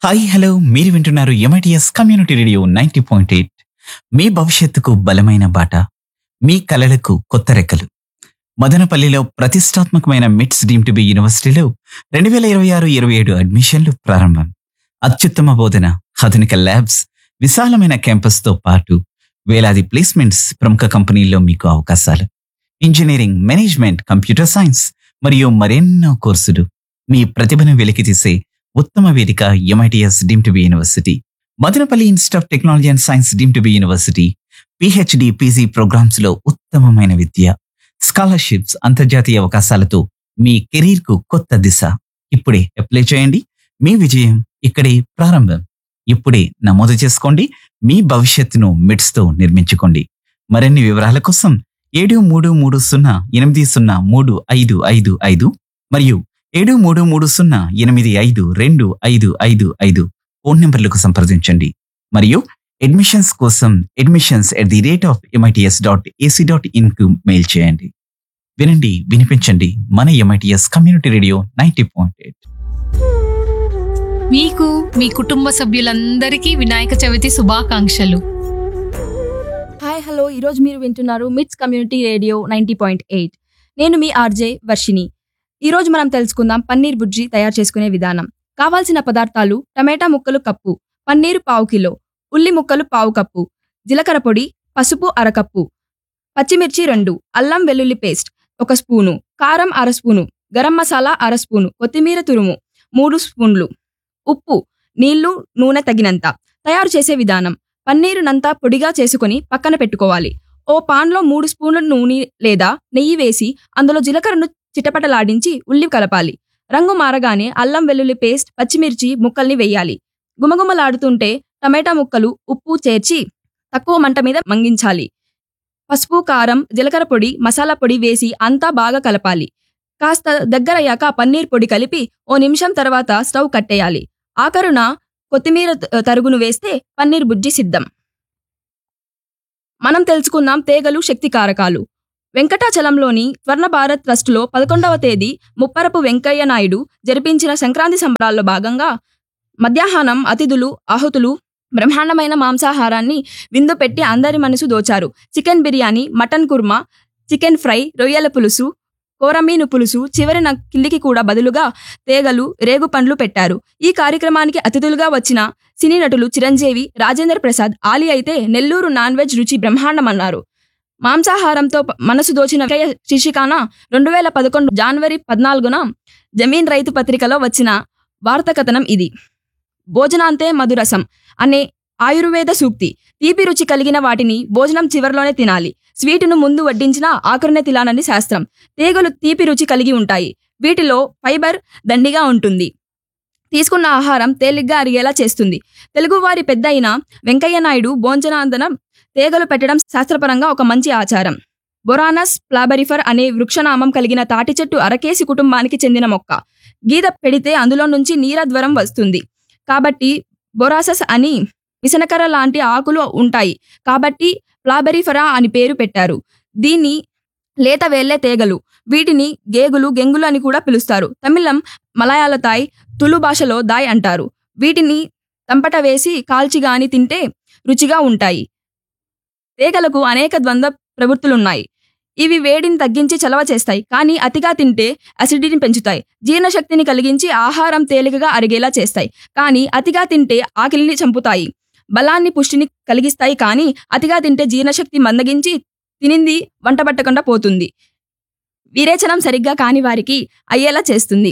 hi hello మీరు వింటున్నారు MITS community radio ninety point eight మీ భవిష్యత్తుకు బలమైన బాట మీ కలలకు కొత్త రెక్కలు మదనపల్లిలో ప్రతిష్టాత్మకమైన మిట్స్ డీమ్ టు బి యూనివర్సిటీలో రెండు వేల ఇరవై ఆరు ఇరవై ఏడు అడ్మిషన్లు ప్రారంభం అత్యుత్తమ బోధన ఆధునిక ల్యాబ్స్ విశాలమైన క్యాంపస్తో పాటు వేలాది ప్లేస్మెంట్స్ ప్రముఖ కంపెనీల్లో మీకు అవకాశాలు ఇంజనీరింగ్ మేనేజ్మెంట్ కంప్యూటర్ సైన్స్ మరియు మరెన్నో కోర్సులు మీ ప్రతిభను వెలికితీసే ఉత్తమ వేదిక MITS deem to be university Madanapalle institute of technology and science deem to be university PhD PG programmes లో ఉత్తమమైన విద్య స్కాలర్షిప్స్ అంతర్జాతీయ అవకాశాలతో మీ కెరీర్ కు కొత్త దిశ ఇప్పుడే అప్లై చేయండి మీ విజయం ఇక్కడే ప్రారంభం ఇప్పుడే నమోదు చేసుకోండి మీ భవిష్యత్తును మిడ్స్ తో నిర్మించుకోండి మరిన్ని వివరాల కోసం ఏడు మూడు మూడు సున్నా ఎనిమిది సున్నా మూడు ఐదు ఐదు ఐదు మరియు ఏడు మూడు మూడు సున్నా ఎనిమిది ఐదు రెండు ఐదు ఐదు ఐదు ఫోన్ నెంబర్లకు సంప్రదించండి మరియు అడ్మిషన్స్ కోసం admissions at the rate of MITS dot AC dot in కు మెయిల్ చేయండి వినండి వినిపించండి మన MITS community radio ninety point eight మీకు మీ కుటుంబ సభ్యులందరికీ వినాయక చవితి శుభాకాంక్షలు హాయ్ హలో ఈరోజు మీరు వింటున్నారు MITS community radio ninety point eight నేను మీ ఆర్జే వర్షిని ఈరోజు మనం తెలుసుకుందాం పన్నీర్ బుజ్జి తయారు చేసుకునే విధానం కావాల్సిన పదార్థాలు టమాటా ముక్కలు కప్పు పన్నీరు పావు కిలో ఉల్లి ముక్కలు పావు కప్పు జీలకర్ర పొడి పసుపు అరకప్పు పచ్చిమిర్చి రెండు అల్లం వెల్లుల్లి పేస్ట్ ఒక స్పూను కారం అర స్పూను గరం మసాలా అర స్పూను కొత్తిమీర తురుము మూడు స్పూన్లు ఉప్పు నీళ్లు నూనె తగినంత తయారు చేసే విధానం పన్నీరునంతా పొడిగా చేసుకొని పక్కన పెట్టుకోవాలి ఓ పాన్లో మూడు స్పూన్ల నూనె లేదా నెయ్యి వేసి అందులో జీలకర్రను చిటపటలాడించి ఉల్లి కలపాలి రంగు మారగానే అల్లం వెల్లుల్లి పేస్ట్ పచ్చిమిర్చి ముక్కల్ని వేయాలి గుమగుమలాడుతుంటే టమాటా ముక్కలు ఉప్పు చేర్చి తక్కువ మంట మీద మంగించాలి పసుపు కారం జీలకర్ర పొడి మసాలా పొడి వేసి అంతా బాగా కలపాలి కాస్త దగ్గరయ్యాక పన్నీర్ పొడి కలిపి ఓ నిమిషం తర్వాత స్టవ్ కట్టేయాలి ఆఖరున కొత్తిమీర త- తరుగును వేస్తే పన్నీర్ బుజ్జి సిద్ధం మనం తెలుసుకుందాం తేగలు శక్తి కారకాలు వెంకటాచలంలోని స్వర్ణ భారత్ ట్రస్టులో పదకొండవ తేదీ ముప్పరపు వెంకయ్య నాయుడు జరిపించిన సంక్రాంతి సంబరాల్లో భాగంగా మధ్యాహ్నం అతిథులు ఆహుతులు బ్రహ్మాండమైన మాంసాహారాన్ని విందు పెట్టి అందరి మనసు దోచారు chicken biryani mutton korma chicken fry రొయ్యల పులుసు కోరమీను పులుసు చివరిన కిల్లికి కూడా బదులుగా తేగలు రేగు పండ్లు పెట్టారు ఈ కార్యక్రమానికి అతిథులుగా వచ్చిన సినీ నటులు చిరంజీవి రాజేంద్ర ప్రసాద్ ఆలి అయితే నెల్లూరు నాన్ వెజ్ రుచి బ్రహ్మాండమన్నారు మాంసాహారంతో ప- మనసు దోచిన విజయ శీర్షికాన రెండు వేల పదకొండు జనవరి పద్నాలుగున జమీన్ రైతు పత్రికలో వచ్చిన వార్త కథనం ఇది భోజనాంతే మధురసం అనే ఆయుర్వేద సూక్తి తీపి రుచి కలిగిన వాటిని భోజనం చివరిలోనే తినాలి స్వీటును ముందు వడ్డించినా ఆఖరునే తినాలని శాస్త్రం తీగలు తీపి రుచి కలిగి ఉంటాయి వీటిలో ఫైబర్ దండిగా ఉంటుంది తీసుకున్న ఆహారం తేలిగ్గా అరిగేలా చేస్తుంది తెలుగువారి పెద్ద అయిన వెంకయ్య నాయుడు భోజనాందనం తేగలు పెట్టడం శాస్త్రపరంగా ఒక మంచి ఆచారం బొరానస్ ప్లాబరిఫర్ అనే వృక్షనామం కలిగిన తాటి చెట్టు అరకేసి కుటుంబానికి చెందిన మొక్క గీత పెడితే అందులో నుంచి నీరధ్వరం వస్తుంది కాబట్టి బొరాసస్ అని విసనకర్ర లాంటి ఆకులు ఉంటాయి కాబట్టి ప్లాబరిఫరా అని పేరు పెట్టారు దీన్ని లేత వేళ్లే తేగలు వీటిని గేగులు గెంగులు అని కూడా పిలుస్తారు తమిళం మలయాళ తాయ్ తులు భాషలో దాయ్ అంటారు వీటిని తంపట వేసి కాల్చి గాని తింటే రుచిగా ఉంటాయి తేగలకు అనేక ద్వంద్వ ప్రవృత్తులున్నాయి ఇవి వేడిని తగ్గించి చలవ చేస్తాయి కానీ అతిగా తింటే అసిడిటీని పెంచుతాయి జీర్ణశక్తిని కలిగించి ఆహారం తేలికగా అరిగేలా చేస్తాయి కానీ అతిగా తింటే ఆకలిని చంపుతాయి బలాన్ని పుష్టిని కలిగిస్తాయి కానీ అతిగా తింటే జీర్ణశక్తి మందగించి తినింది వంటబట్టకుండా పోతుంది విరేచనం సరిగ్గా కాని వారికి అయ్యేలా చేస్తుంది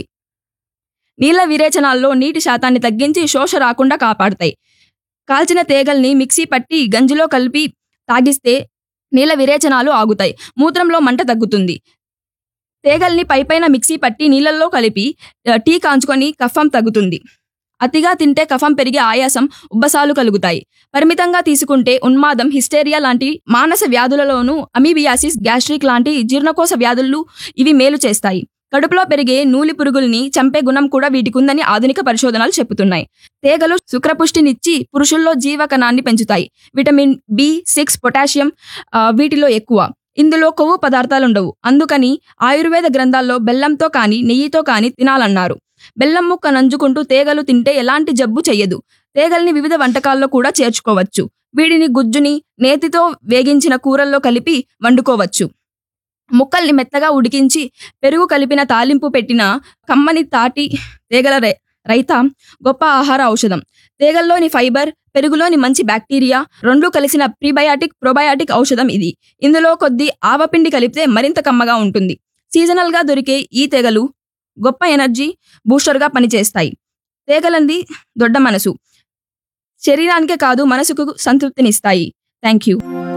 నీళ్ల విరేచనాల్లో నీటి శాతాన్ని తగ్గించి శోష రాకుండా కాపాడుతాయి కాల్చిన తేగల్ని మిక్సీ పట్టి గంజిలో కలిపి తాగిస్తే నీళ్ళ విరేచనాలు ఆగుతాయి మూత్రంలో మంట తగ్గుతుంది తేగల్ని పైపైన మిక్సీ పట్టి నీళ్ళల్లో కలిపి ఆ, టీ కాంచుకొని కఫం తగ్గుతుంది అతిగా తింటే కఫం పెరిగి ఆయాసం ఉబ్బసాలు కలుగుతాయి పరిమితంగా తీసుకుంటే ఉన్మాదం హిస్టేరియా లాంటి మానస వ్యాధులలోనూ అమీబియాసిస్ గ్యాస్ట్రిక్ లాంటి జీర్ణకోశ వ్యాధులు ఇవి మేలు చేస్తాయి కడుపులో పెరిగే నూలి పురుగుల్ని చంపే గుణం కూడా వీటికుందని ఆధునిక పరిశోధనలు చెబుతున్నాయి తేగలు శుక్రపుష్టినిచ్చి పురుషుల్లో జీవకణాన్ని పెంచుతాయి విటమిన్ బి సిక్స్ పొటాషియం ఆ, వీటిలో ఎక్కువ ఇందులో కొవ్వు పదార్థాలు ఉండవు అందుకని ఆయుర్వేద గ్రంథాల్లో బెల్లంతో కానీ నెయ్యితో కానీ తినాలన్నారు బెల్లం ముక్క నంజుకుంటూ తేగలు తింటే ఎలాంటి జబ్బు చెయ్యదు తేగల్ని వివిధ వంటకాల్లో కూడా చేర్చుకోవచ్చు వీటిని గుజ్జుని నేతితో వేగించిన కూరల్లో కలిపి వండుకోవచ్చు ముక్కల్ని మెత్తగా ఉడికించి పెరుగు కలిపిన తాలింపు పెట్టిన కమ్మని తాటి తేగల రై- రైత గొప్ప ఆహార ఔషధం తేగల్లోని ఫైబర్ పెరుగులోని మంచి బ్యాక్టీరియా రెండు కలిసిన ప్రీబయాటిక్ ప్రోబయాటిక్ ఔషధం ఇది ఇందులో కొద్ది ఆవపిండి కలిపితే మరింత కమ్మగా ఉంటుంది సీజనల్ గా దొరికే ఈ తెగలు గొప్ప ఎనర్జీ బూస్టర్గా పనిచేస్తాయి తేగలంది దొడ్డ మనసు శరీరానికే కాదు మనసుకు సంతృప్తినిస్తాయి థ్యాంక్ యూ